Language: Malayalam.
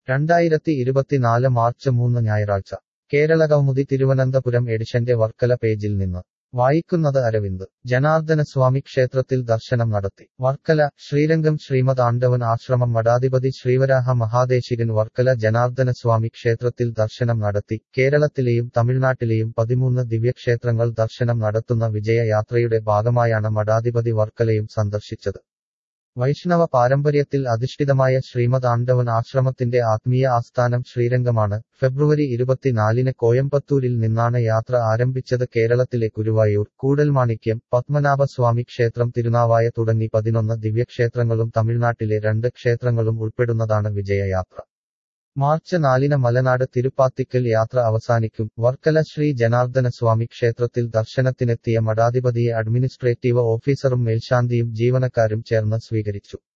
രണ്ടായിരത്തി ഇരുപത്തിനാല് മാർച്ച് മൂന്ന് ഞായറാഴ്ച കേരള കൗമുദി തിരുവനന്തപുരം എഡിഷന്റെ വർക്കല പേജിൽ നിന്ന് വായിക്കുന്നത് അരവിന്ദ് ജനാർദ്ദനസ്വാമി ക്ഷേത്രത്തിൽ ദർശനം നടത്തി വർക്കല ശ്രീരംഗം ശ്രീമദ് ആണ്ടവൻ ആശ്രമം മഠാധിപതി ശ്രീവരാഹ മഹാദേശികൻ വർക്കല ജനാർദ്ദനസ്വാമി ക്ഷേത്രത്തിൽ ദർശനം നടത്തി കേരളത്തിലെയും തമിഴ്നാട്ടിലെയും പതിമൂന്ന് ദിവ്യക്ഷേത്രങ്ങൾ ദർശനം നടത്തുന്ന വിജയയാത്രയുടെ ഭാഗമായാണ് മഠാധിപതി വർക്കലയും സന്ദർശിച്ചത് വൈഷ്ണവ പാരമ്പര്യത്തിൽ അധിഷ്ഠിതമായ ശ്രീമദ് ആണ്ടവൻ ആശ്രമത്തിന്റെ ആത്മീയ ആസ്ഥാനം ശ്രീരംഗമാണ് ഫെബ്രുവരി ഇരുപത്തിനാലിന് കോയമ്പത്തൂരിൽ നിന്നാണ് യാത്ര ആരംഭിച്ചത് കേരളത്തിലെ ഗുരുവായൂർ കൂടൽമാണിക്യം പത്മനാഭസ്വാമി ക്ഷേത്രം തിരുനാവായ തുടങ്ങി പതിനൊന്ന് ദിവ്യക്ഷേത്രങ്ങളും തമിഴ്നാട്ടിലെ രണ്ട് ക്ഷേത്രങ്ങളും ഉൾപ്പെടുന്നതാണ് വിജയയാത്ര മാർച്ച് നാലിന് മലനാട് തിരുപ്പാത്തിക്കൽ യാത്ര അവസാനിക്കും വർക്കല ശ്രീ ജനാർദ്ദനസ്വാമി ക്ഷേത്രത്തിൽ ദർശനത്തിനെത്തിയ മഠാധിപതിയെ അഡ്മിനിസ്ട്രേറ്റീവ് ഓഫീസറും മേൽശാന്തിയും ജീവനക്കാരും ചേർന്ന് സ്വീകരിച്ചു